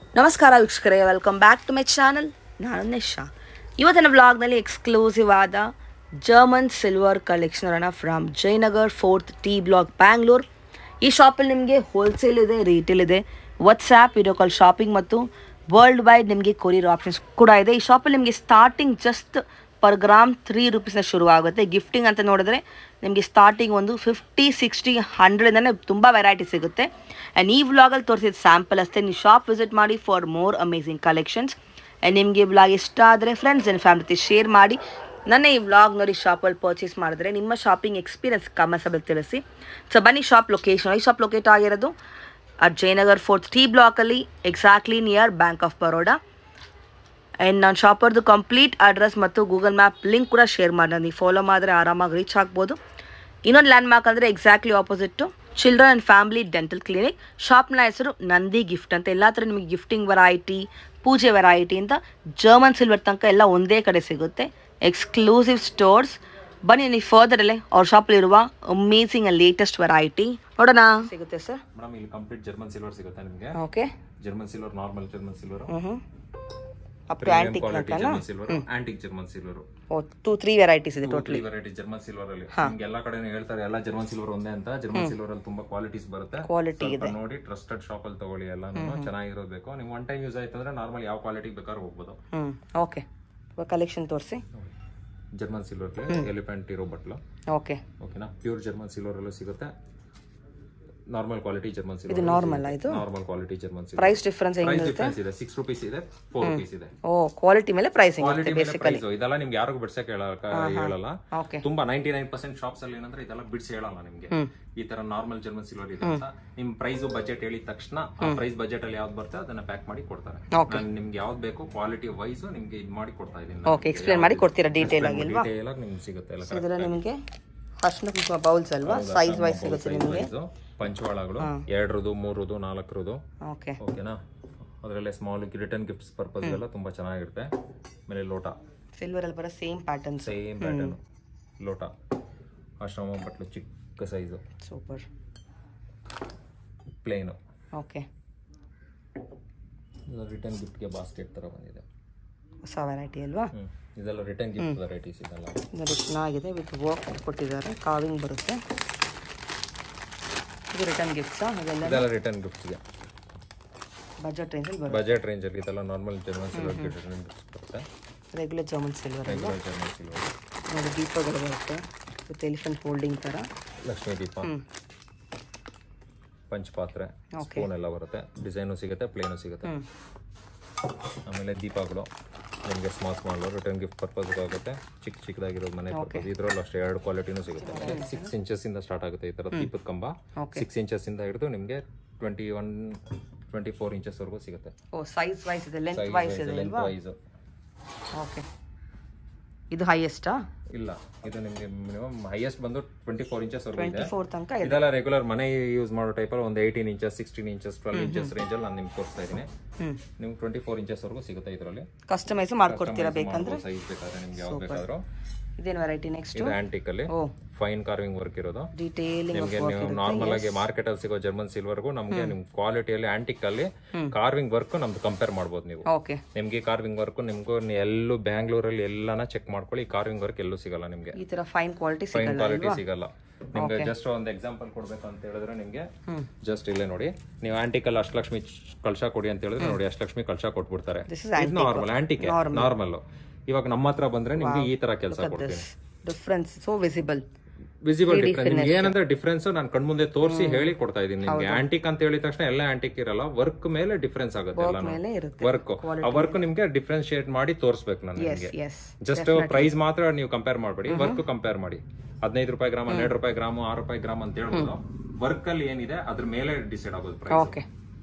ನಮಸ್ಕಾರ ವೀಕ್ಷಕರೇ welcome back to my channel ನಾನು ನಿಶಾ ಇವತ್ತಿನ ವ್ಲಾಗ್ನಲ್ಲಿ ಎಕ್ಸ್ಕ್ಲೂಸಿವ್ ಆದ German silver collection from Jayanagar fourth T block Bangalore ಈ ಶಾಪಲ್ಲಿ ನಿಮಗೆ ಹೋಲ್ಸೇಲ್ ಇದೆ ರೀಟೇಲ್ ಇದೆ ವಾಟ್ಸ್ಆ್ಯಪ್ ವಿಡಿಯೋ ಕಾಲ್ ಶಾಪಿಂಗ್ ಮತ್ತು ವರ್ಲ್ಡ್ ವೈಡ್ ನಿಮಗೆ ಕೊರಿಯರ್ ಆಪ್ಷನ್ಸ್ ಕೂಡ ಇದೆ ಈ ಶಾಪಲ್ಲಿ ನಿಮಗೆ starting just per gram three ರುಪೀಸ್ನ ಶುರು ಆಗುತ್ತೆ ಗಿಫ್ಟಿಂಗ್ ಅಂತ ನೋಡಿದ್ರೆ ನಿಮಗೆ ಸ್ಟಾರ್ಟಿಂಗ್ ಒಂದು ಫಿಫ್ಟಿ ಸಿಕ್ಸ್ಟಿ ಹಂಡ್ರೆಡ್ನೇ ತುಂಬ ವೆರೈಟಿ ಸಿಗುತ್ತೆ ಆ್ಯಂಡ್ ಈ ವ್ಲಾಗಲ್ಲಿ ತೋರಿಸಿದ ಸ್ಯಾಂಪಲ್ ಅಷ್ಟೇ ನೀವು ಶಾಪ್ ವಿಸಿಟ್ ಮಾಡಿ for more amazing collections and ನಿಮಗೆ ವ್ಲಾಗ್ ಇಷ್ಟ ಆದರೆ ಫ್ರೆಂಡ್ಸ್ ಆ್ಯಂಡ್ ಫ್ಯಾಮಿಲಿ ಜೊತೆ ಶೇರ್ ಮಾಡಿ ನನ್ನ ಈ ವ್ಲಾಗ್ ನೋಡಿ ಶಾಪಲ್ಲಿ ಪರ್ಚೇಸ್ ಮಾಡಿದ್ರೆ ನಿಮ್ಮ ಶಾಪಿಂಗ್ ಎಕ್ಸ್ಪೀರಿಯನ್ಸ್ ಕಮೆಂಟ್ಸಲ್ಲಿ ತಿಳಿಸಿ ಸೊ ಬನ್ನಿ ಶಾಪ್ ಲೊಕೇಶನ್ ಈ ಶಾಪ್ ಲೊಕೇಟ್ ಆಗಿರೋದು ಅಟ್ ಜಯನಗರ್ ಫೋರ್ತ್ ಟಿ ಬ್ಲಾಕಲ್ಲಿ exactly near bank of Baroda and ನಾನು ಶಾಪರ್ದು ಕಂಪ್ಲೀಟ್ ಅಡ್ರೆಸ್ ಮತ್ತು ಗೂಗಲ್ ಮ್ಯಾಪ್ ಲಿಂಕ್ ಕೂಡ ಶೇರ್ ಮಾಡಿ ನೀವು ಫಾಲೋ ಮಾಡಿದ್ರೆ ಆರಾಮಾಗಿ ರೀಚ್ ಆಗ್ಬೋದು ಇನ್ನೊಂದು ಲ್ಯಾಂಡ್ ಮಾರ್ಕ್ ಅಂದರೆ exactly opposite children and family dental clinic ಶಾಪ್ನ ಹೆಸರು ನಂದಿ ಗಿಫ್ಟ್ ಅಂತ ಎಲ್ಲ ಥರ ನಿಮಗೆ ಗಿಫ್ಟಿಂಗ್ ವೆರೈಟಿ ಪೂಜೆ ವೆರೈಟಿ ಅಂತ ಜರ್ಮನ್ ಸಿಲ್ವರ್ ತನಕ ಎಲ್ಲ ಒಂದೇ ಕಡೆ ಸಿಗುತ್ತೆ ಎಕ್ಸ್ಕ್ಲೂಸಿವ್ ಸ್ಟೋರ್ಸ್ ಬನ್ನಿ ನೀವು ಫರ್ದರ್ ಅಲ್ಲೇ ಅವ್ರ ಶಾಪಲ್ಲಿರುವ ಅಮೇಸಿಂಗ್ ಆ್ಯಂಡ್ ಲೇಟೆಸ್ಟ್ ವೆರೈಟಿ ನೋಡೋಣ ಸಿಗುತ್ತೆ ಸರ್ ಮೇಡಮ್ ಇಲ್ಲಿ ಕಂಪ್ಲೀಟ್ ಜರ್ಮನ್ ಸಿಲ್ವರ್ ಸಿಗುತ್ತೆ ನಿಮಗೆ okay German silver normal German silver ಹ್ಞೂ up to premium antique quality ತನಕನಾ German silver antique German silver ಓ ಟೂ ತ್ರೀ ವೆರೈಟೀಸ್ ಇದೆ ಟೋಟಲ್ ವೆರೈಟಿ ಜರ್ಮನ್ ಸಿಲ್ವರ್ ಅಲ್ಲಿ ನಿಮ್ಗೆ ಎಲ್ಲಾ ಕಡೆ ಹೇಳ್ತಾರೆ ಎಲ್ಲ ಜರ್ಮನ್ ಸಿಲ್ವರ್ ಒಂದೇ ಅಂತ ಜರ್ಮನ್ ಸಿಲ್ವರ್ ಅಲ್ಲಿ ತುಂಬಾ ಕ್ವಾಲಿಟೀಸ್ ಬರುತ್ತೆ ಕ್ವಾಲಿಟಿ ಸ್ವಲ್ಪ ನೋಡಿ ಟ್ರಸ್ಟೆಡ್ ಶಾಪ್ ಅಲ್ಲಿ ತಗೊಳ್ಳಿ ಎಲ್ಲ ಚೆನ್ನಾಗಿರೋದು ಬೇಕು ನೀವು ಒನ್ ಟೈಮ್ ಯೂಸ್ ಆಯ್ತು ಅಂದ್ರೆ ನಾರ್ಮಲ್ ಯಾವ ಕ್ವಾಲಿಟಿ ಬೇಕಾದ್ರೂ ಹೋಗ್ಬೋದು ಹ್ಞೂ ಓಕೆ ಕಲೆಕ್ಷನ್ ತೋರಿಸಿ ಜರ್ಮನ್ ಸಿಲ್ವರ್ ಎಲಿಫೆಂಟ್ ಇರೋ ಬಟ್ಲು ಓಕೆ ಓಕೆನಾ ಪ್ಯೂರ್ ಜರ್ಮನ್ ಸಿಲ್ವರ್ ಅಲ್ಲೂ ಸಿಗುತ್ತೆ ನಾರ್ಮಲ್ ಕ್ವಾಲಿಟಿ ಜರ್ಮನ್ ಇದು ಸಿಲ್ವರ್ ನಾರ್ಮಲ್ ಇದು normal quality German silver price difference price ಹೆಂಗಿರುತ್ತೆ ಡಿಫ್ರೆನ್ಸ್ ಇದೆ ಸಿಕ್ಸ್ ರುಪೀಸ್ ಇದೆ ಫೋರ್ ರುಪೀಸ್ ಇದೆ ಓ ಕ್ವಾಲಿಟಿ ಮೇಲೆ ಪ್ರೈಸಿಂಗ್ ಕ್ವಾಲಿಟಿ ಮೇಲೆ ಪ್ರೈಸ್ ಇದೆಲ್ಲ ನಿಮ್ಗೆ ಯಾರಿಗೂ ಬಿಡ್ಸಕ್ ಹೇಳಲ್ಲ ಓಕೆ ತುಂಬಾ ನೈಂಟಿ ನೈನ್ ಪರ್ಸೆಂಟ್ ಶಾಪ್ಸ್ ಅಲ್ಲಿ ಏನಂದ್ರೆ ಇದೆಲ್ಲ ಬಿಡ್ಸಿ ಹೇಳಲ್ಲ ನಿಮ್ಗೆ ಈ ತರ ನಾರ್ಮಲ್ ಜರ್ಮನ್ ಸಿಲ್ವರ್ ಇದೆ ಅಂತ ನಿಮ್ ಪ್ರೈಸ್ ಬಜೆಟ್ ಹೇಳಿದ ತಕ್ಷಣ ಆ ಪ್ರೈಸ್ ಬಜೆಟ್ ಅಲ್ಲಿ ಯಾವ್ದು ಬರುತ್ತೆ ಅದನ್ನ ಪ್ಯಾಕ್ ಮಾಡಿ ಕೊಡ್ತಾರೆ ನಾನು ನಿಮ್ಗೆ ಯಾವ್ದು ಬೇಕು ಕ್ವಾಲಿಟಿ ವೈಸ್ ನಿಮ್ಗೆ ಇದು ಮಾಡಿ ಕೊಡ್ತಾ ಇದೀನಿ ಓಕೆ ಎಕ್ಸ್ಪ್ಲೇನ್ ಮಾಡಿ ಕೊಡ್ತೀರಾ ಡೀಟೇಲ್ ಆಗಿ ಅಲ್ವಾ ಡೀಟೇಲ್ ಆಗಿ ನಿಮ್ಗೆ ಸಿಗುತ್ತೆ ಎಲ್ಲ ಇದೆಲ್ಲ ನಿಮಗೆ ಅರ್ಶಿನ ಬೌಲ್ಸ್ ಅಲ್ವಾ ಸೈಜ್ ವೈಸ್ ಸಿಗುತ್ತೆ ನಿಮಗೆ ಸೈಜು ಪಂಚವಾಳಗಳು ಎರಡರದು ಮೂರದು ನಾಲ್ಕರದು ಓಕೆ ಓಕೆನಾ ಅದರಲ್ಲೇ ಸ್ಮಾಲ್ ರಿಟರ್ನ್ ಗಿಫ್ಟ್ಸ್ ಪರ್ಪಸ್ ಎಲ್ಲ ತುಂಬಾ ಚೆನ್ನಾಗಿರುತ್ತೆ ಆಮೇಲೆ ಲೋಟ ಸಿಲ್ವರ್ ಅಲ್ಲಿ ಬರೋ ಸೇಮ್ ಪ್ಯಾಟರ್ನ್ಸ್ ಸೇಮ್ ಪ್ಯಾಟರ್ನ್ ಲೋಟ ಆಶ್ರಮ ಬಟ್ಲು ಚಿಕ್ಕ size super plain okay return ಗಿಫ್ಟ್ಗೆ ಬಾಸ್ಕೆಟ್ ಥರ ಬಂದಿದೆ ಹೊಸ ವೆರೈಟಿ ಅಲ್ವಾ ಹ್ಮ್. ಇದೆಲ್ಲ ರಿಟರ್ನ್ ಗಿಫ್ಟ್ ವೆರೈಟೀಸ್ ಇದೆಲ್ಲ ನೋಡಿ ಚೆನ್ನಾಗಿದೆ ವಿತ್ ವರ್ಕ್ ಕೊಟ್ಟಿದ್ದಾರೆ ಕಾವಿಂಗ್ ಬರುತ್ತೆ ಇದು ರಿಟರ್ನ್ ಗಿಫ್ಟ್ಸಾ ಅದೆಲ್ಲ ಇದೆಲ್ಲ ರಿಟರ್ನ್ ಗಿಫ್ಟ್ಸ್ಗೆ ಬಜೆಟ್ ರೇಂಜಲ್ಲಿ ಬರುತ್ತೆ ಬಜೆಟ್ ರೇಂಜಲ್ಲಿ ಇದೆಲ್ಲ normal German silver return gifts ಬರುತ್ತೆ ರೆಗ್ಯುಲರ್ ಜರ್ಮನ್ ಸಿಲ್ವರ್ ಅಲ್ವಾ ರೆಗ್ಯುಲರ್ ಜರ್ಮನ್ ಸಿಲ್ವರ್ ನೋಡಿ ದೀಪಗಳು ಬರುತ್ತೆ ವಿತ್ ಎಲಿಫೆಂಟ್ ಹೋಲ್ಡಿಂಗ್ ಥರ ಲಕ್ಷ್ಮೀ ದೀಪ ಪಂಚಪಾತ್ರೆ ಸ್ಪೂನ್ ಎಲ್ಲ ಬರುತ್ತೆ ಡಿಸೈನು ಸಿಗುತ್ತೆ ಪ್ಲೇನು ಸಿಗುತ್ತೆ ಆಮೇಲೆ ದೀಪಗಳು ನಿಮಗೆ small small return gift purpose ಆಗುತ್ತೆ ಚಿಕ್ಕ ಚಿಕ್ಕದಾಗಿರೋ ಮನೆ ಪರ್ಪಸ್ ಇದರಲ್ಲೂ ಅಷ್ಟೇ ಎರಡು ಕ್ವಾಲಿಟಿನೂ ಸಿಗುತ್ತೆ ಸಿಕ್ಸ್ ಇಂಚಸ್ ಇಂದ ಸ್ಟಾರ್ಟ್ ಆಗುತ್ತೆ ಈ ತರ ದೀಪದ ಕಂಬ ಸಿಕ್ಸ್ ಇಂಚಸ್ ಇಂದ ಹಿಡಿದು ನಿಮಗೆ twenty one twenty four inches ವರೆಗೂ ಸಿಗುತ್ತೆ ಓ ಸೈಜ್ ವೈಸ್ ಇದೆ ಲೆಂತ್ ವೈಸ್ ಇದೆ ಲೆಂತ್ ವೈಸ್ ಓಕೆ ಇದು ಹೈಯೆಸ್ಟಾ ಇಲ್ಲ ಇದು ನಿಮಗೆ ಮಿನಿಮಮ್ ಹೈಯೆಸ್ಟ್ ಬಂದು ಟ್ವೆಂಟಿ ಫೋರ್ ಇಂಚಸ್ ವರೆಗೂ ಇದೆ ಫೋರ್ ತನಕ ಇದೆ ಇದೆಲ್ಲ ರೆಗ್ಯುಲರ್ ಮನೆ ಯೂಸ್ ಮಾಡೋ ಟೈಪಲ್ಲಿ ಒಂದು eighteen inches sixteen inches twelve inches ರೇಂಜಲ್ಲಿ ನಾನು ನಿಮ್ಗೆ ತೋರಿಸ್ತಾ ಇದ್ದೀನಿ ಹ್ಮ್ ನಿಮ್ಗೆ ಟ್ವೆಂಟಿ ಫೋರ್ ಇಂಚಸ್ ವರೆಗೂ ಸಿಗುತ್ತೆ ಇದರಲ್ಲಿ ಕಸ್ಟಮೈಸ್ ಮಾಡ್ಕೊಡ್ತೀರಾ ಬೇಕಂದ್ರೆ ಸೈಜ್ ಬೇಕಾದ್ರೆ ನಿಮ್ಗೆ ಯಾವ್ದು ಬೇಕಾದ್ರೂ ಇದೇನು ವೆರೈಟಿ ನೆಕ್ಸ್ಟ್ ಇದು ಆಂಟಿಕ್ ಅಲ್ಲಿ ಓ ಫೈನ್ ಕಾರ್ವಿಂಗ್ ವರ್ಕ್ ಇರೋದು ಡೀಟೇಲಿಂಗ್ ನಿಮ್ಗೆ ನೀವು ನಾರ್ಮಲ್ ಆಗಿ ಮಾರ್ಕೆಟ್ ಅಲ್ಲಿ ಸಿಗೋ ಜರ್ಮನ್ ಸಿಲ್ವರ್ಗೂ ನಮ್ಗೆ ನಿಮ್ ಕ್ವಾಲಿಟಿಯಲ್ಲಿ ಆಂಟಿಕ್ ಅಲ್ಲಿ ಕಾರ್ವಿಂಗ್ ವರ್ಕ್ ನಮ್ದು ಕಂಪೇರ್ ಮಾಡ್ಬೋದು ನೀವು ಓಕೆ ನಿಮ್ಗೆ ಕಾರ್ವಿಂಗ್ ವರ್ಕ್ ನಿಮ್ಗೂ ನೀ- ಎಲ್ಲೂ ಬ್ಯಾಂಗ್ಳೂರಲ್ಲಿ ಎಲ್ಲಾನ ಚೆಕ್ ಮಾಡ್ಕೊಳ್ಳಿ ಕಾರ್ವಿಂಗ್ ವರ್ಕ್ ಎಲ್ಲೂ ಸಿಗಲ್ಲ ನಿಮ್ಗೆ ಈ ತರ ಫೈನ್ ಕ್ವಾಲಿಟಿ ಫೈನ್ ಸಿಗಲ್ಲ ಕ್ವಾಲಿಟಿ ಸಿಗಲ್ಲ ನಿಮ್ಗೆ ಜಸ್ಟ್ ಒಂದು ಎಕ್ಸಾಂಪಲ್ ಕೊಡ್ಬೇಕು ಅಂತ ಹೇಳಿದ್ರೆ ನಿಮ್ಗೆ ಜಸ್ಟ್ ಇಲ್ಲೇ ನೋಡಿ ನೀವು ಆಂಟಿಕ್ ಅಲ್ಲಿ ಅಷ್ಟಲಕ್ಷ್ಮಿ ಕಳ್ಸ ಕೊಡಿ ಅಂತ ಹೇಳಿದ್ರೆ ನೋಡಿ ಅಷ್ಟಲಕ್ಷ್ಮಿ ಕಳ್ಸ ಕೊಟ್ಬಿಡ್ತಾರೆ This is ಇದು ನಾರ್ಮಲ್ ಆಂಟಿಕ್ ನಾರ್ಮಲ್ ಇವಾಗ ನಮ್ಮ ಹತ್ರ ಬಂದ್ರೆ ನಿಮ್ಗೆ ಈ ತರ ಕೆಲಸ ಕೊಡ್ತೀನಿ difference so visible visible difference ನಿಮ್ಗೆ ಏನಂದ್ರೆ ಡಿಫ್ರೆನ್ಸ್ ನಾನು ಕಣ್ಮುಂದೆ ತೋರಿಸಿ ಹೇಳಿ ಕೊಡ್ತಾ ಇದೀನಿ ನಿಮ್ಗೆ ಆಂಟಿಕ್ ಅಂತ ಹೇಳಿದ ತಕ್ಷಣ ಎಲ್ಲ ಆಂಟಿಕ್ ಇರಲ್ಲ ವರ್ಕ್ ಮೇಲೆ ಡಿಫ್ರೆನ್ಸ್ ಆಗುತ್ತೆ ಎಲ್ಲ ಮೇಲೆ ಇರುತ್ತೆ ವರ್ಕ್ ಆ ವರ್ಕ್ ನಿಮ್ಗೆ ಡಿಫ್ರೆನ್ಶಿಯೇಟ್ ಮಾಡಿ ತೋರಿಸ್ಬೇಕು ನಾನು ನಿಮ್ಗೆ ಎಸ್ ಜಸ್ಟ್ ಪ್ರೈಸ್ ಮಾತ್ರ ನೀವು ಕಂಪೇರ್ ಮಾಡಬೇಡಿ ವರ್ಕ್ ಕಂಪೇರ್ ಮಾಡಿ ಹದಿನೈದು ರೂಪಾಯಿ ಗ್ರಾಮ್ ಹನ್ನೆರಡು ರೂಪಾಯಿ ಗ್ರಾಮ್ ಆರು ರೂಪಾಯಿ ಗ್ರಾಮ್ ಅಂತ ಹೇಳ್ಬೋದು ವರ್ಕ್ ಅಲ್ಲಿ ಏನಿದೆ ಅದ್ರ ಮೇಲೆ ಡಿಸೈಡ್ ಆಗೋದು ಪ್ರೈಸ್ ಓಕೆ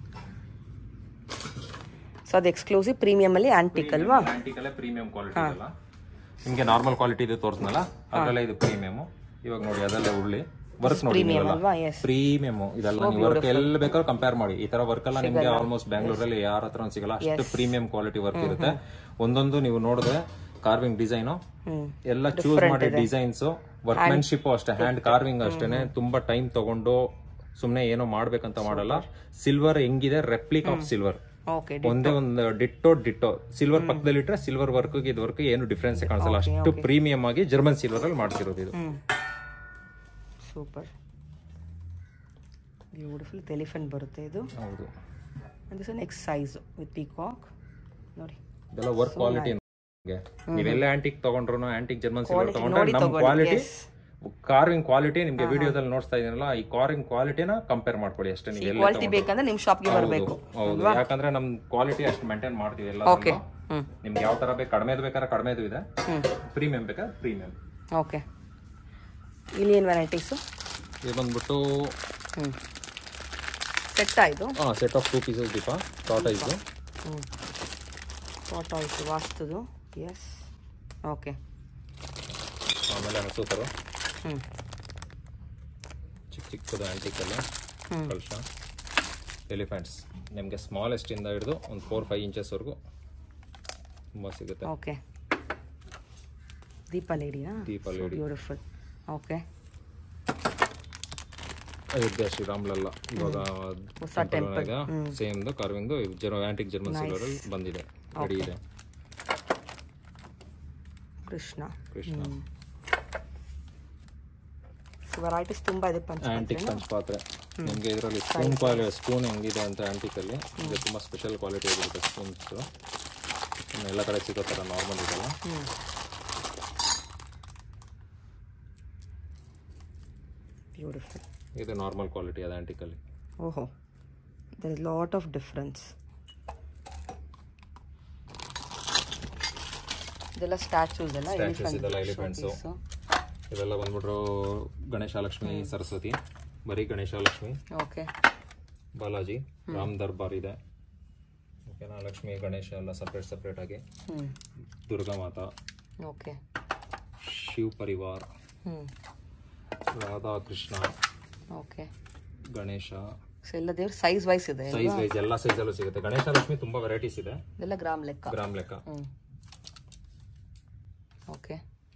ಸೊ ಅದು ಎಕ್ಸ್ಕ್ಲೂಸಿವ್ ಪ್ರೀಮಿಯಂ ಅಲ್ಲಿ ಆಂಟಿಕ್ ಅಲ್ವಾ ಆಂಟಿಕ್ ಅಲ್ಲೇ ಪ್ರೀಮಿಯಂ ಕ್ವಾಲಿಟಿ ಅಲ್ಲ ನಿಮ್ಗೆ ನಾರ್ಮಲ್ ಕ್ವಾಲಿಟಿ ಇದೆ ತೋರಿಸ್ನಲ್ಲ ಅದ್ರಲ್ಲೇ ಇದು ಪ್ರೀಮಿಯಂ ಇವಾಗ ನೋಡಿ ಅದಲ್ಲೇ ಉಳ್ಳಿ ವರ್ಕ್ ನೋಡಿ ಪ್ರೀಮಿಯಂ ಅಲ್ವಾ ಎಸ್ ಪ್ರೀಮಿಯಂ ಇದೆಲ್ಲ ನೀವು ವರ್ಕ್ ಎಲ್ಲಿ ಬೇಕಾದ್ರೂ ಕಂಪೇರ್ ಮಾಡಿ ಈ ತರ ವರ್ಕ್ ಎಲ್ಲ ನಿಮ್ಗೆ ಆಲ್ಮೋಸ್ಟ್ ಬ್ಯಾಂಗ್ಳೂರಲ್ಲಿ ಯಾರ ಹತ್ರ ಸಿಗಲ್ಲ ಅಷ್ಟು ಪ್ರೀಮಿಯಂ ಕ್ವಾಲಿಟಿ ವರ್ಕ್ ಇರುತ್ತೆ ಒಂದೊಂದು ನೀವು ನೋಡಿದ್ರೆ ಕಾರ್ವಿಂಗ್ ಡಿಸೈನು ಎಲ್ಲ ಚೂಸ್ ಮಾಡಿ ಡಿಸೈನ್ಸ್ ವರ್ಕ್ಮೆನ್ಶಿಪ್ ಅಷ್ಟೇ ಹ್ಯಾಂಡ್ ಕಾರ್ವಿಂಗ್ ಅಷ್ಟೇನೆ ತುಂಬಾ ಟೈಮ್ ತಗೊಂಡು ಸುಮ್ನೆ ಏನೋ ಮಾಡ್ಬೇಕಂತ ಮಾಡಲ್ಲ ಸಿಲ್ವರ್ ಹೆಂಗಿದೆ ರೆಪ್ಲಿಕ್ ಆಫ್ ಸಿಲ್ವರ್ ಓಕೆ ಒಂದೇ ಒಂದು ಡಿಟ್ಟೋ ಡಿಟ್ಟೋ ಸಿಲ್ವರ್ ಪಕ್ಕದಲ್ಲಿ ಇಟ್ರೆ ಸಿಲ್ವರ್ ವರ್ಕ್ ಇದು ವರ್ಕ್ ಏನು ಡಿಫ್ರೆನ್ಸ್ ಕಾಣಿಸಲ್ಲ ಅಷ್ಟು ಪ್ರೀಮಿಯಂ ಆಗಿ ಜರ್ಮನ್ ಸಿಲ್ವರ್ ಅಲ್ಲಿ ಮಾಡ್ತಿರೋದು ಇದು ಹ್ಞೂ ಸೂಪರ್ ಬ್ಯೂಟಿಫುಲ್ ಎಲಿಫೆಂಟ್ ಬರುತ್ತೆ ಇದು ಹೌದು ಅಂದರೆ sir next size with peacock ನೋಡಿ ಇದೆಲ್ಲ ವರ್ಕ್ ಕ್ವಾಲಿಟಿ ನೀವೆಲ್ಲ ಆಂಟಿಕ್ ತಗೊಂಡ್ರು ಆಂಟಿಕ್ ಜರ್ಮನ್ ಸಿಲ್ವರ್ ತಗೊಂಡ್ರೆ ನೋಡಿ ನಮ್ ತಗೊಳ್ಳಿ, ಕ್ವಾಲಿಟಿ yes. ಕಾರ್ವಿಂಗ್ ಕ್ವಾಲಿಟಿ ನಿಮ್ಗೆ ವಿಡಿಯೋದಲ್ಲಿ ನೋಡ್ತಾ ಇದೀನಲ್ಲ ಈ ಕಾರ್ವಿಂಗ್ ಕ್ವಾಲಿಟಿನ ಕಂಪೇರ್ ಮಾಡ್ಕೊಳ್ಳಿ ಅಷ್ಟೇ ನೀವು ಎಲ್ಲ ಕ್ವಾಲಿಟಿ ಬೇಕಂದ್ರೆ ನಿಮ್ಮ ಶಾಪ್ಗೆ ಬರಬೇಕು ಹೌದು ಯಾಕಂದ್ರೆ ನಮ್ ಕ್ವಾಲಿಟಿ ಅಷ್ಟು ಮೇಂಟೈನ್ ಮಾಡ್ತೀವಿ ಎಲ್ಲ ಓಕೆ ಹ್ಞೂ ನಿಮ್ಗೆ ಯಾವ ತರ ಬೇಕು ಕಡಿಮೆದು ಬೇಕಾದ್ರೆ ಕಡಿಮೆದು ಇದೆ ಪ್ರೀಮಿಯಂ ಬೇಕಾದ್ರೆ ಪ್ರೀಮಿಯಂ ಓಕೆ ಇಲ್ಲಿ ಏನು ವೆರೈಟೀಸು ಇದು ಬಂದ್ಬಿಟ್ಟು ಹ್ಞೂ ಸೆಟ್ ಆಯಿತು ಹಾ ಸೆಟ್ ಆಫ್ ಟೂ ಪೀಸಸ್ ದೀಪ ಟಾಟಾ ಇದು ಹ್ಞೂ ಫೋಟೋ ಆಯಿತು ವಾಸ್ತುದು ಎಸ್ ಓಕೆ ಆಮೇಲೆ ಹಸೂಕರು ಹ್ಞೂ ಚಿಕ್ಕ ಚಿಕ್ಕದು ಆಂಟಿಕ್ ಎಲ್ಲ ಹ್ಮ್. ಕಲಶ ಎಲಿಫೆಂಟ್ಸ್ ನಿಮಗೆ ಸ್ಮಾಲೆಸ್ಟ್ ಇಂದ ಹಿಡಿದು ಒಂದು ಫೋರ್ ಫೈವ್ ಇಂಚಸ್ವರೆಗೂ ತುಂಬ ಸಿಗುತ್ತೆ ಓಕೆ ದೀಪ ಲೇಡಿನಾ ದೀಪ lady beautiful okay Ayodhya Shri Ram Lalla ಇವಾಗ ಹೊಸ temple. ಸೇಮ್ ಕಾರ್ವಿಂಗ್ ಜರ್ ಆಂಟಿಕ್ ಜರ್ಮನ್ ಸಿಲ್ವರ್ ಅಲ್ಲಿ ಬಂದಿದೆ ರೆಡಿ ಇದೆ ಕೃಷ್ಣ ಕೃಷ್ಣ ವೆರೈಟೀಸ್ ತುಂಬ ಇದೆ ಪಂಚ ಆಂಟಿಕ್ ಪಂಚಪಾತ್ರೆ ನಿಮಗೆ ಇದರಲ್ಲಿ ಸ್ಪೂನ್ ಕ್ವಾಲಿ ಸ್ಪೂನ್ ಹೆಂಗಿದೆ ಅಂತ ಆಂಟಿಕ್ ಅಲ್ಲಿ ಇದು ತುಂಬ ಸ್ಪೆಷಲ್ ಕ್ವಾಲಿಟಿ ಆಗಿರುತ್ತೆ ಸ್ಪೂನ್ಸ್ ಎಲ್ಲ ಕಡೆ ಸಿಗೋ ಥರ ನಾರ್ಮಲ್ ಇದೆಲ್ಲ ಹ್ಞೂ ಬ್ಯೂಟಿಫುಲ್ ಇದು ನಾರ್ಮಲ್ ಕ್ವಾಲಿಟಿ ಅದು ಆಂಟಿಕ್ ಅಲ್ಲಿ ಓಹೋ there is lot of difference ಇದೆಲ್ಲ ಸ್ಟ್ಯಾಚೂಸ್ ಎಲ್ಲ ಸ್ಟ್ಯಾಚೂಸ್ ಇದೆಲ್ಲ ಎಲಿಫೆಂಟ್ಸು ಇದೆಲ್ಲ ಬಂದ್ಬಿಟ್ರು ಗಣೇಶ ಲಕ್ಷ್ಮಿ ಸರಸ್ವತಿ ಬರೀ ಗಣೇಶ ಲಕ್ಷ್ಮಿ ಓಕೆ ಬಾಲಾಜಿ ರಾಮ್ ದರ್ಬಾರ್ ಇದೆ ಓಕೆನಾ ಲಕ್ಷ್ಮಿ ಗಣೇಶ ಎಲ್ಲ ಸಪ್ರೇಟ್ ಸಪ್ರೇಟ್ ಆಗಿ ಹ್ಞೂ ದುರ್ಗಾ ಮಾತಾ ಓಕೆ ಶಿವ್ ಪರಿವಾರ್ ಹ್ಞೂ ರಾಧಾ ಕೃಷ್ಣ ಓಕೆ ಗಣೇಶ ಸೊ ಎಲ್ಲ ದೇವ್ರ ಸೈಜ್ ವೈಸ್ ಇದೆ ಸೈಜ್ ವೈಸ್ ಎಲ್ಲ ಸೈಜಲ್ಲೂ ಸಿಗುತ್ತೆ ಗಣೇಶ ಲಕ್ಷ್ಮಿ ತುಂಬಾ ವೆರೈಟೀಸ್ ಇದೆ ಇದೆಲ್ಲ ಗ್ರಾಮ್ ಲೆಕ್ಕ ಗ್ರಾಮ್ ಲೆಕ್ಕ ಹ್ಞೂ ಓಕೆ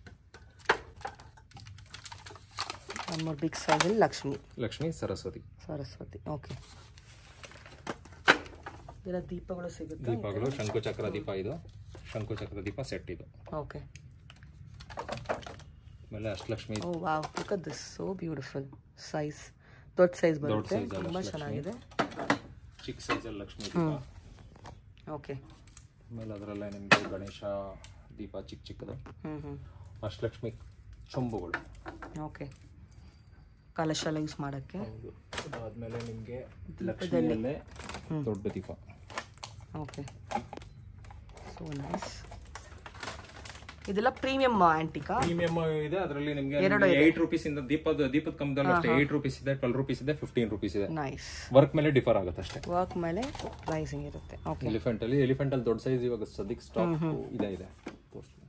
ಒನ್ ಮೋರ್ ಬಿಗ್ ಸೈಜಲ್ಲಿ ಲಕ್ಷ್ಮಿ ಲಕ್ಷ್ಮಿ ಸರಸ್ವತಿ ಸರಸ್ವತಿ ಓಕೆ ಇದೆಲ್ಲ ದೀಪಗಳು ಸಿಗುತ್ತೆ ದೀಪಗಳು ಶಂಕುಚಕ್ರ ದೀಪ ಇದು ಶಂಕುಚಕ್ರ ದೀಪ ಸೆಟ್ ಇದು ಓಕೆ ಆಮೇಲೆ Ashtalakshmi oh wow look at this so beautiful size ದೊಡ್ಡ ಸೈಜ್ ಬರುತ್ತೆ size ಅಲ್ಲ, ತುಂಬ ಲಕ್ಷ್ಮಿ. ಚೆನ್ನಾಗಿದೆ ಚಿಕ್ಕ ಸೈಜಲ್ಲಿ ಲಕ್ಷ್ಮಿ ದೀಪ ಓಕೆ ಆಮೇಲೆ ಅದರಲ್ಲೇ ನಿಮಗೆ ಗಣೇಶ ದೀಪ ಚಿಕ್ಕ ಚಿಕ್ಕದು ಹ್ಞೂ ಹ್ಞೂ ಅಷ್ಟಲಕ್ಷ್ಮಿ ಚೊಂಬುಗಳು ಓಕೆ ಕಲಶ ಎಲ್ಲ ಯೂಸ್ ಮಾಡೋಕ್ಕೆ ಹೌದು ಅದಾದ್ಮೇಲೆ ನಿಮಗೆ ಲಕ್ಷ್ಮಿಯಲ್ಲೇ ದೊಡ್ಡ ದೀಪ ಓಕೆ ಸೊ ನೈಸ್ ಇದೆಲ್ಲ ಪ್ರೀಮಿಯಂ ಆಂಟಿಕಾ ಪ್ರೀಮಿಯಂ ಇದೆ ಅದರಲ್ಲಿ ನಿಮಗೆ ಏಟ್ ರುಪೀಸ್ ಇಂದ ದೀಪದ ದೀಪದ ಕಂಬದಲ್ಲಿ ಅಷ್ಟೇ ಏಟ್ ರುಪೀಸ್ ಇದೆ ಟ್ವೆಲ್ ರುಪೀಸ್ ಇದೆ ಫಿಫ್ಟೀನ್ ರುಪೀಸ್ ಇದೆ ನೈಸ್ ವರ್ಕ್ ಮೇಲೆ ಡಿಫರ್ ಆಗುತ್ತೆ ಅಷ್ಟೇ ವರ್ಕ್ ಮೇಲೆ ಪ್ರೈಸಿಂಗ್ ಇರುತ್ತೆ ಓಕೆ ಎಲಿಫೆಂಟ್ ಅಲ್ಲಿ ಎಲಿಫೆಂಟ್ ಅಲ್ಲಿ ದೊಡ್ಡ ಸೈಜ್ ಇವಾಗ ಸದ್ಯಕ್ಕೆ ಸ್ಟಾಕ್ ಇದೆ ಇದೆ ತೋರ್ಸ್ತೀನಿ.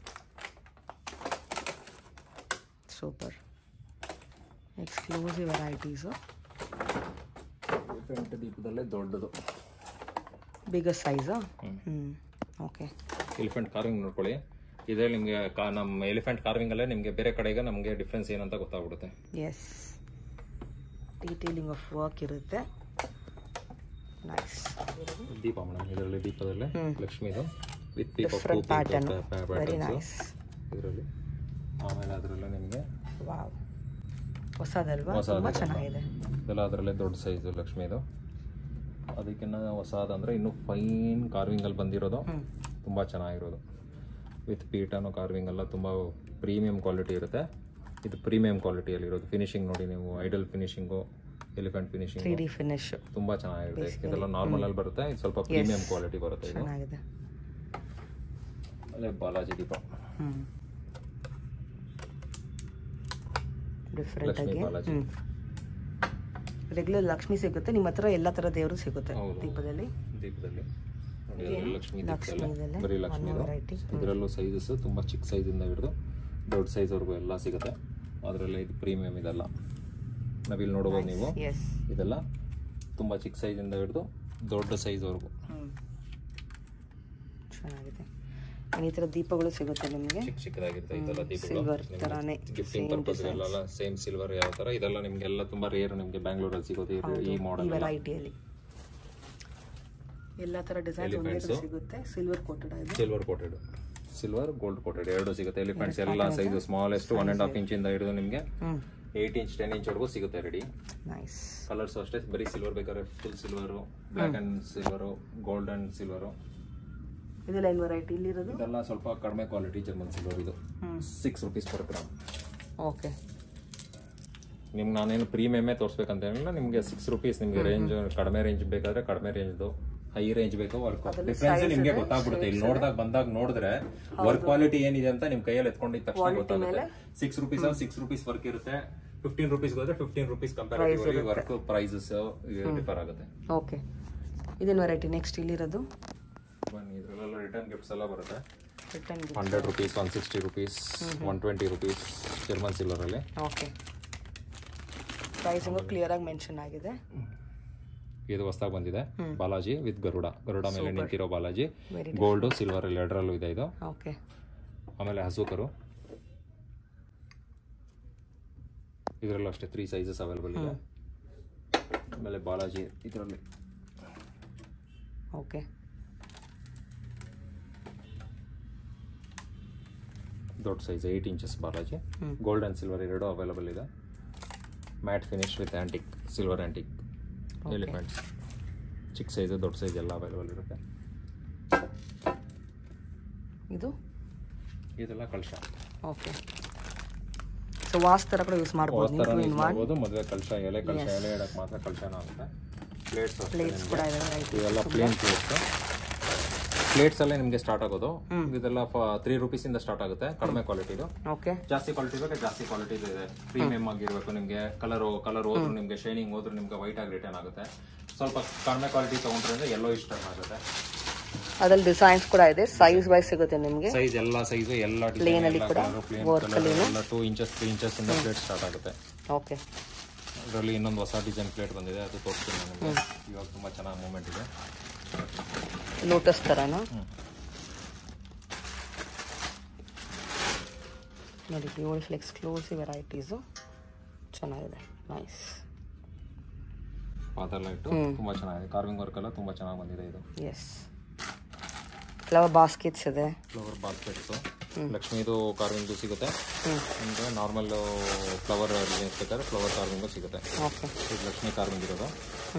ಸೂಪರ್ ಎಕ್ಸ್ಕ್ಲೂಸಿವ್ ವೆರೈಟೀಸು ಎಲಿಫೆಂಟ್ ದೀಪದಲ್ಲೇ ದೊಡ್ಡದು ಬಿಗರ್ ಸೈಜಾ ಹ್ಞೂ ಓಕೆ ಎಲಿಫೆಂಟ್ ಕಾರ್ವಿಂಗ್ ನೋಡ್ಕೊಳ್ಳಿ ಇದೇ ನಿಮಗೆ ಕಾ ನಮ್ಮ ಎಲಿಫೆಂಟ್ ಕಾರ್ವಿಂಗ್ ಅಲ್ಲೇ ನಿಮಗೆ ಬೇರೆ ಕಡೆಗೆ ನಮಗೆ ಡಿಫ್ರೆನ್ಸ್ ಏನಂತ ಗೊತ್ತಾಗ್ಬಿಡುತ್ತೆ ಎಸ್ ಡೀಟೇಲಿಂಗ್ ಆಫ್ ವರ್ಕ್ ಇರುತ್ತೆ ನೈಸ್ ದೀಪ ಮೇಡಮ್ ಇದರಲ್ಲಿ ದೀಪದಲ್ಲೇ ಲಕ್ಷ್ಮಿದು ವಿತ್ ದೀಪ ಡಿಫ್ರೆಂಟ್ ಪ್ಯಾಟರ್ನ್ ವೆರಿ ನೈಸ್ ಇದರಲ್ಲಿ ಆಮೇಲೆ ಅದರಲ್ಲೇ ನಿಮಗೆ ವಾವ್ ಹೊಸದಲ್ವಾ ತುಂಬ ಚೆನ್ನಾಗಿದೆ ಇದೆಲ್ಲ ಅದರಲ್ಲೇ ದೊಡ್ಡ ಸೈಜು ಲಕ್ಷ್ಮಿದು ಅದಕ್ಕಿಂತ ಹೊಸದಂದ್ರೆ ಇನ್ನು ಫೈನ್ ಕಾರ್ವಿಂಗಲ್ಲಿ ಬಂದಿರೋದು ತುಂಬ ಚೆನ್ನಾಗಿರೋದು ವಿತ್ ಪೀಟನು ಕಾರ್ವಿಂಗ್ ಎಲ್ಲ ತುಂಬ ಪ್ರೀಮಿಯಂ ಕ್ವಾಲಿಟಿ ಇರುತ್ತೆ ಇದು ಪ್ರೀಮಿಯಂ ಕ್ವಾಲಿಟಿಯಲ್ಲಿರೋದು ಫಿನಿಶಿಂಗ್ ನೋಡಿ ನೀವು idol finishing elephant finishing three D finish ತುಂಬ ಚೆನ್ನಾಗಿರುತ್ತೆ ಇದೆಲ್ಲ ನಾರ್ಮಲ್ ಅಲ್ಲಿ ಬರುತ್ತೆ ಇದು ಸ್ವಲ್ಪ ಪ್ರೀಮಿಯಂ ಕ್ವಾಲಿಟಿ ಬರುತ್ತೆ ಇದು ಚೆನ್ನಾಗಿದೆ ಅಲ್ಲೇ ಬಾಲಾಜಿ ದೀಪ ಹ್ಞೂ ಡಿಫ್ರೆಂಟ್ ಲಕ್ಷ್ಮೀ ಆಗಿ ಬಾಲಾಜಿ ಹ್ಞೂ ರೆಗ್ಯುಲರ್ ಲಕ್ಷ್ಮಿ ಸಿಗುತ್ತೆ ನಿಮ್ಮ ಹತ್ರ ಎಲ್ಲ ಥರ ದೇವರು ಸಿಗುತ್ತೆ ಹೌದು. ದೀಪದಲ್ಲಿ ದೀಪದಲ್ಲಿ ನೋಡಿ ಇದರಲ್ಲಿ ಲಕ್ಷ್ಮಿ ಲಕ್ಷ್ಮೀದಲ್ಲೇ ದೀಪದಲ್ಲೇ ಬರೀ ಲಕ್ಷ್ಮಿದು ವೆರೈಟಿ ಇದರಲ್ಲೂ ಸೈಜಸ್ ತುಂಬ ಚಿಕ್ಕ ಸೈಜಿಂದ ಹಿಡಿದು ದೊಡ್ಡ ಸೈಜ್ವರೆಗೂ ಎಲ್ಲ ಸಿಗುತ್ತೆ ಅದರಲ್ಲಿ ಇದು ಪ್ರೀಮಿಯಂ ಇದೆಲ್ಲ ನಾವಿಲ್ಲಿ ನೋಡ್ಬೋದು ನೀವು ಎಸ್ ಇದೆಲ್ಲ ತುಂಬ ಚಿಕ್ಕ ಸೈಜಿಂದ ಹಿಡಿದು ದೊಡ್ಡ ಸೈಜ್ವರೆಗೂ ಹ್ಞೂ ಚೆನ್ನಾಗಿದೆ ಈ ಥರ ದೀಪಗಳು ಸಿಗುತ್ತೆ ನಿಮಗೆ ಚಿಕ್ಕ ಚಿಕ್ಕದಾಗಿರುತ್ತೆ ಇದೆಲ್ಲ ಸಿಲ್ವರ್ ದೀಪಗಳು ಥರಾನೇ ಗಿಫ್ಟಿಂಗ್ ಪರ್ಪಸ್ ಎಲ್ಲ ಸೇಮ್ ಸಿಲ್ವರ್ ಯಾವ ಥರ ಇದೆಲ್ಲ ನಿಮಗೆಲ್ಲ ತುಂಬ ರೇರ್ ನಿಮಗೆ ಬ್ಯಾಂಗ್ಳೂರಲ್ಲಿ ಸಿಗೋದು ಈ- ಈ ಈ ಮಾಡೆಲ್ ವೆರೈಟಿಯಲ್ಲಿ ಎಲ್ಲ ಥರ ಡಿಸೈನ್ಸ್ ಒಂದೇ ತರ ಸಿಗುತ್ತೆ ಸಿಲ್ವರ್ ಕೋಟೆಡ್ ಇದು silver coated silver gold coated ಎರಡು ಸಿಗುತ್ತೆ ಎಲಿಫೆಂಟ್ಸ್ ಎಲ್ಲ size smallest one and half inch ಇಂದ ಹಿಡಿದು ನಿಮಗೆ ಹ್ಞೂ ಏಯ್ಟ್ ಇಂಚ್ ಟೆನ್ ಇಂಚ್ ವರೆಗೂ ಸಿಗುತ್ತೆ ರೆಡಿ ನೈಸ್ ಕಲರ್ಸ್ ಅಷ್ಟೇ ಬರೀ ಸಿಲ್ವರ್ ಬೇಕಾದ್ರೆ full silver black and silver gold and silver ಇದೆಲ್ಲ ಏನು ವೆರೈಟಿ ಇಲ್ಲಿರೋದು ಇದೆಲ್ಲ ಸ್ವಲ್ಪ ಕಡಿಮೆ ಕ್ವಾಲಿಟಿ ಜರ್ಮನ್ ಸಿಲ್ವರ್ ಇದು hmm. Six rupees per gram okay ನಿಮ್ಗೆ ನಾನೇನು ಪ್ರೀಮಿಯಮೇ ತೋರಿಸ್ಬೇಕಂತ ಏನಿಲ್ಲ ನಿಮಗೆ ಸಿಕ್ಸ್ ರುಪೀಸ್ ನಿಮಗೆ ರೇಂಜ್ ಕಡಿಮೆ ರೇಂಜ್ ಬೇಕಾದ್ರೆ ಕಡಿಮೆ ರೇಂಜ್ದು ಹೈ ರೇಂಜ್ ಬೇಕು ವರ್ಕ್ ಡಿಫ್ರೆನ್ಸ್ ನಿಮಗೆ ಗೊತ್ತಾಗ್ಬಿಡುತ್ತೆ ಇಲ್ಲಿ ನೋಡಿದಾಗ ಬಂದಾಗ ನೋಡಿದ್ರೆ ವರ್ಕ್ ಕ್ವಾಲಿಟಿ ಏನಿದೆ ಅಂತ ನಿಮ್ ಕೈಯಲ್ಲಿ ಎತ್ಕೊಂಡಿದ ತಕ್ಷಣ ಗೊತ್ತಾಗುತ್ತೆ six rupees six rupees work ಇರುತ್ತೆ ಫಿಫ್ಟೀನ್ ರುಪೀಸ್ ಹೋದ್ರೆ fifteen rupees comparatively work prices differ ಆಗುತ್ತೆ ಓಕೆ ಇದೇನು ವೆರೈಟಿ ನೆಕ್ಸ್ಟ್ ಇಲ್ಲಿರೋದು ಬನ್ನಿ ಇದ್ರಲ್ಲೆಲ್ಲ ರಿಟರ್ನ್ ಗಿಫ್ಟ್ಸ್ ಎಲ್ಲ ಬರುತ್ತೆ return hundred rupees one sixty rupees one twenty rupees German ಸಿಲ್ವರಲ್ಲಿ ಓಕೆ ಪ್ರೈಸಿಂಗು ಕ್ಲಿಯರಾಗಿ ಮೆನ್ಷನ್ ಆಗಿದೆ ಇದು ಹೊಸದಾಗಿ ಬಂದಿದೆ ಬಾಲಾಜಿ ವಿತ್ ಗರುಡ ಗರುಡ ಮೇಲೆ ನಿಂತಿರೋ ಬಾಲಾಜಿ Very ಗೋಲ್ಡು ಸಿಲ್ವರ್ ಎರಡರಲ್ಲೂ ಇದೆ ಇದು ಓಕೆ ಆಮೇಲೆ ಹಸುಕರು ಇದರಲ್ಲೂ ಅಷ್ಟೇ ತ್ರೀ ಸೈಜಸ್ ಅವೈಲೇಬಲ್ ಇದೆ ಆಮೇಲೆ ಬಾಲಾಜಿ ಇದರಲ್ಲಿ ಓಕೆ ದೊಡ್ಡ size eight inches Balaji gold and silver ಎರಡು ಅವೈಲೇಬಲ್ ಇದೆ matte finish with antique silver antique elephants ಚಿಕ್ಕ ಸೈಜ್ ದೊಡ್ಡ ಸೈಜ್ ಎಲ್ಲ ಅವೈಲೇಬಲ್ ಇರುತ್ತೆ ಇದು ಇದೆಲ್ಲ ಕಳಶ ಓಕೆ ಸೊ ವಾಸ್ ಥರ ಕೂಡ ಯೂಸ್ ಮಾಡ್ಬೋದು ನೀವು ಥರ ಇನ್ ಒನ್ ಮಾಡ್ಬೋದು ಮದುವೆ ಕಳಶ ಎಲೆ ಕಳಶ ಎಲೆ ಇಡಕ್ಕೆ ಮಾತ್ರ ಕಳಶನ ಆಗುತ್ತೆ ಪ್ಲೇಟ್ಸ್ ಪ್ಲೇಟ್ಸ್ ಕೂಡ ಇದೆ ರೈಟ್ ಇವೆಲ್ಲ ಪ್ಲೇನ್ ಪ್ಲೇಟ್ಸ್ ಪ್ಲೇಟ್ಸ್ ಅಲ್ಲೇ ನಿಮಗೆ ಸ್ಟಾರ್ಟ್ ಆಗೋದು ಇದೆಲ್ಲ ತ್ರೀ ರುಪೀಸ್ ಇಂದ ಸ್ಟಾರ್ಟ್ ಆಗುತ್ತೆ ಕಡಿಮೆ ಕ್ವಾಲಿಟಿದು ಓಕೆ ಜಾಸ್ತಿ ಕ್ವಾಲಿಟಿ ಬೇಕು ಜಾಸ್ತಿ ಕ್ವಾಲಿಟಿ ಇದೆ ಪ್ರೀಮಿಯಂ ಆಗಿರ್ಬೇಕು ನಿಮಗೆ ಕಲರ್ ಕಲರ್ ಹೋದ್ರು ನಿಮಗೆ ಶೈನಿಂಗ್ ಹೋದ್ರು ನಿಮ್ಗೆ ವೈಟ್ ಆಗಿ ರಿಟರ್ನ್ ಆಗುತ್ತೆ ಸ್ವಲ್ಪ ಕಡಿಮೆ ಕ್ವಾಲಿಟಿ ತಗೊಂಡ್ರೆ ಅಂದ್ರೆ ಎಲ್ಲೋ ಇಷ್ಟ ಆಗುತ್ತೆ ಅದ್ರಲ್ಲಿ ಡಿಸೈನ್ಸ್ ಕೂಡ ಇದೆ ಸೈಜ್ ವೈಸ್ ಸಿಗುತ್ತೆ ನಿಮಗೆ ಸೈಜ್ ಎಲ್ಲ ಸೈಜ್ ಎಲ್ಲ Plain ಅಲ್ಲಿ ಕೂಡ work ಅಲ್ಲಿ ಎಲ್ಲ ಟೂ ಇಂಚಸ್ ತ್ರೀ ಇಂಚಸ್ ಇಂದ ಪ್ಲೇಟ್ ಸ್ಟಾರ್ಟ್ ಆಗುತ್ತೆ ಓಕೆ ಅದರಲ್ಲಿ ಇನ್ನೊಂದು ಹೊಸ ಡಿಸೈನ್ ಪ್ಲೇಟ್ ಬಂದಿದೆ ಅದು ತೋರಿಸ್ತೀನಿ ನಾನು ನಿಮಗೆ ಇವಾಗ ತುಂಬಾ ಚೆನ್ನಾಗಿ ಮೂಮೆಂಟ್ ಇದೆ ಲೋಟಸ್ ಥರನಾ ನೋಡಿ ಬ್ಯೂಟಿಫುಲ್ ಎಕ್ಸ್ಕ್ಲೂಸಿವ್ ವೆರೈಟೀಸು ಚೆನ್ನಾಗಿದೆ ನೈಸ್ ಫಾದರ್ ಲೈಟ್ ತುಂಬಾ ಚೆನ್ನಾಗಿದೆ ಕಾರ್ವಿಂಗ್ ವರ್ಕ್ ಎಲ್ಲ ತುಂಬಾ ಚೆನ್ನಾಗಿ ಬಂದಿದೆ ಇದು ಎಸ್ ಫ್ಲವರ್ ಬಾಸ್ಕೆಟ್ಸ್ ಇದೆ ಫ್ಲವರ್ ಬಾಸ್ಕೆಟ್ಸ್ ಲಕ್ಷ್ಮಿದು ಕಾರ್ವಿಂಗ್ ಸಿಗುತ್ತೆ ಹ್ಞೂ ನಿಮಗೆ ನಾರ್ಮಲ್ ಫ್ಲವರ್ ಡಿಸೈನ್ಸ್ ಬೇಕಾದ್ರೆ ಫ್ಲವರ್ ಕಾರ್ವಿಂಗು ಸಿಗುತ್ತೆ ಓಕೆ ಇದು ಲಕ್ಷ್ಮಿ ಕಾರ್ವಿಂಗ್ ಇರೋದು ಹ್ಞೂ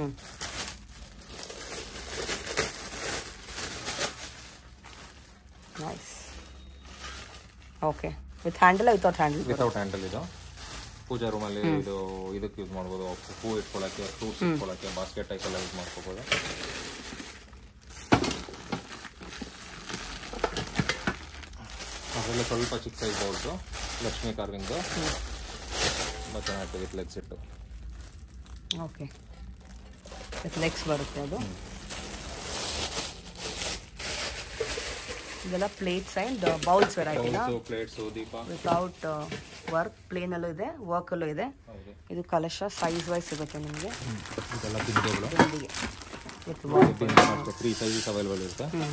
nice okay with handle without handle without handle ಇದು ಪೂಜಾ ರೂಮಲ್ಲಿ ಇದು ಇದಕ್ಕೆ ಯೂಸ್ ಮಾಡ್ಬೋದು ಹೂ ಇಟ್ಕೊಳ್ಳೋಕ್ಕೆ ಫ್ರೂಟ್ಸ್ ಇಟ್ಕೊಳ್ಳೋಕ್ಕೆ ಬಾಸ್ಕೆಟ್ ಟೈಪ್ ಎಲ್ಲ ಯೂಸ್ ಮಾಡ್ಕೋಬೋದು ಅದರಲ್ಲಿ ಸ್ವಲ್ಪ ಚಿಕ್ಕ ಸೈಜ್ ಬೌಲ್ಸು ಲಕ್ಷ್ಮಿ ಕಾರ್ವಿಂಗು ತುಂಬ ಚೆನ್ನಾಗಿರ್ತದೆ with leg set okay with legs ಬರುತ್ತೆ ಅದು ಇದೆಲ್ಲ ಪ್ಲೇಟ್ಸ್ ಆ್ಯಂಡ್ ಬೌಲ್ಸ್ ವೆರೈಟಿನ ಬೌಲ್ಸು ಪ್ಲೇಟ್ಸು ದೀಪ ವಿತೌಟ್ ವರ್ಕ್ ಪ್ಲೇನಲ್ಲೂ ಇದೆ ವರ್ಕಲ್ಲೂ ಇದೆ ಹೌದು ಇದು ಕಲಶ ಸೈಜ್ ವೈಸ್ ಸಿಗುತ್ತೆ ನಿಮಗೆ ಇದೆಲ್ಲ ಬಿಂದೆಗಳು ಬಿಂದಿಗೆ ವಿತ್ ವರ್ಕ್ ಅಷ್ಟೇ ತ್ರೀ ಸೈಜಸ್ ಅವೈಲೇಬಲ್ ಇರುತ್ತೆ ಹ್ಞೂ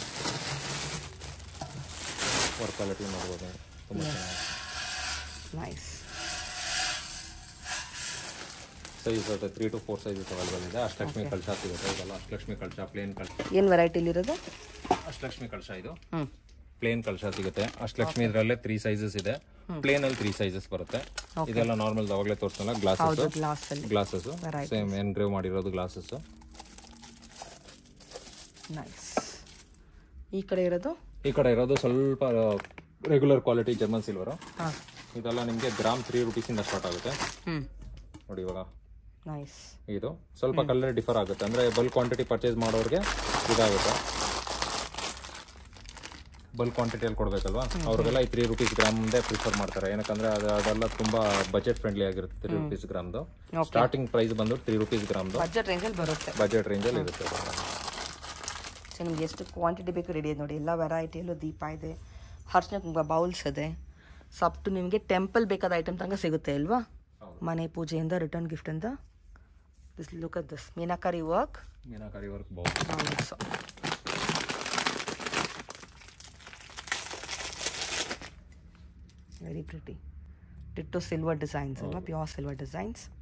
ವರ್ಕ್ ಕ್ವಾಲಿಟಿ ನೋಡ್ಬೋದು ತುಂಬ ಚೆನ್ನಾಗಿ ನೈಸ್ ಸೈಜ್ ಇರುತ್ತೆ three two four sizes available ಇದೆ ಅಷ್ಟಲಕ್ಷ್ಮಿ ಕಳಶ ಸಿಗುತ್ತೆ ಇದೆಲ್ಲ ಅಷ್ಟಲಕ್ಷ್ಮಿ ಕಳಶ ಪ್ಲೇನ್ ಕಳಶ ಏನು ವೆರೈಟಿಲಿರೋದು ಅಷ್ಟಲಕ್ಷ್ಮಿ ಕಳಶ ಇದು ಹ್ಞೂ ಪ್ಲೇನ್ ಕಳಶ ಸಿಗುತ್ತೆ ಅಷ್ಟಲಕ್ಷ್ಮಿ ಇದರಲ್ಲೇ ತ್ರೀ ಸೈಜಸ್ ಇದೆ ಪ್ಲೇನ್ ಅಲ್ಲಿ ತ್ರೀ ಸೈಜಸ್ ಬರುತ್ತೆ ಇದೆಲ್ಲ ನಾರ್ಮಲ್ ಅವಾಗಲೇ ತೋರಿಸಲ್ಲ ಗ್ಲಾಸಸ್ ಹೌದು ಗ್ಲಾಸಲ್ಲಿ ಗ್ಲಾಸಸ್ Variety. ಸೇಮ್ ಎನ್ಗ್ರೇವ್ ಮಾಡಿರೋದು ಗ್ಲಾಸಸ್ ನೈಸ್ ಈ ಕಡೆ ಇರೋದು ಈ ಕಡೆ ಇರೋದು ಸ್ವಲ್ಪ ರೆಗ್ಯುಲರ್ ಕ್ವಾಲಿಟಿ ಜರ್ಮನ್ ಸಿಲ್ವರು ಹಾಂ ಇದೆಲ್ಲ ನಿಮಗೆ ಗ್ರಾಮ್ ತ್ರೀ ರುಪೀಸಿಂದ ಸ್ಟಾರ್ಟ್ ಆಗುತ್ತೆ ಹ್ಞೂ ನೋಡಿ ಇವಾಗ ನೈಸ್ ಇದು ಸ್ವಲ್ಪ ಕಲರ್ ಡಿಫರ್ ಆಗುತ್ತೆ ಅಂದ್ರೆ ಬಲ್ಕ್ ಕ್ವಾಂಟಿಟಿ ಪರ್ಚೇಸ್ ಮಾಡೋರಿಗೆ ಇದಾಗುತ್ತೆ ಬಲ್ಕ್ ಕ್ವಾಂಟಿಟಿಯಲ್ಲಿ ಕೊಡಬೇಕಲ್ವಾ ಅವ್ರಿಗೆಲ್ಲ ಈ ತ್ರೀ ರುಪೀಸ್ ಗ್ರಾಮ್ದೇ ಪ್ರಿಫರ್ ಮಾಡ್ತಾರೆ ಏನಕ್ಕಂದ್ರೆ ಅದು ಅದೆಲ್ಲ ತುಂಬಾ ಬಜೆಟ್ ಫ್ರೆಂಡ್ಲಿ ಆಗಿರುತ್ತೆ ತ್ರೀ ರುಪೀಸ್ ಗ್ರಾಮ್ದು ಸ್ಟಾರ್ಟಿಂಗ್ ಪ್ರೈಸ್ ಬಂದು ತ್ರೀ ರುಪೀಸ್ ಗ್ರಾಮ್ದು ಬಜೆಟ್ ರೇಂಜಲ್ಲಿ ಬರುತ್ತೆ ಬಜೆಟ್ ರೇಂಜಲ್ಲಿ ಇರುತ್ತೆ ಅದು. ಸೊ ನಿಮ್ಗೆ ಎಷ್ಟು ಕ್ವಾಂಟಿಟಿ ಬೇಕು ರೆಡಿ ಇದೆ ನೋಡಿ ಎಲ್ಲ ವೆರೈಟಿಯಲ್ಲೂ ದೀಪ ಇದೆ ಹರ್ಷಣ ಕುಂಕುಮ ಬೌಲ್ಸ್ ಇದೆ ಸೊ ಅಪ್ ಟು ನಿಮಗೆ ಟೆಂಪಲ್ ಬೇಕಾದ ಐಟಮ್ ತನಕ ಸಿಗುತ್ತೆ ಅಲ್ವಾ ಹೌದು. ಮನೆ ಪೂಜೆಯಿಂದ ರಿಟರ್ನ್ ಗಿಫ್ಟ್ ಅಂತ this look at this meenakari work meenakari work ಬಹು so very pretty ditto silver designs ಅಲ್ವಾ ಪ್ಯೂರ್ ಸಿಲ್ವರ್ ಡಿಸೈನ್ಸ್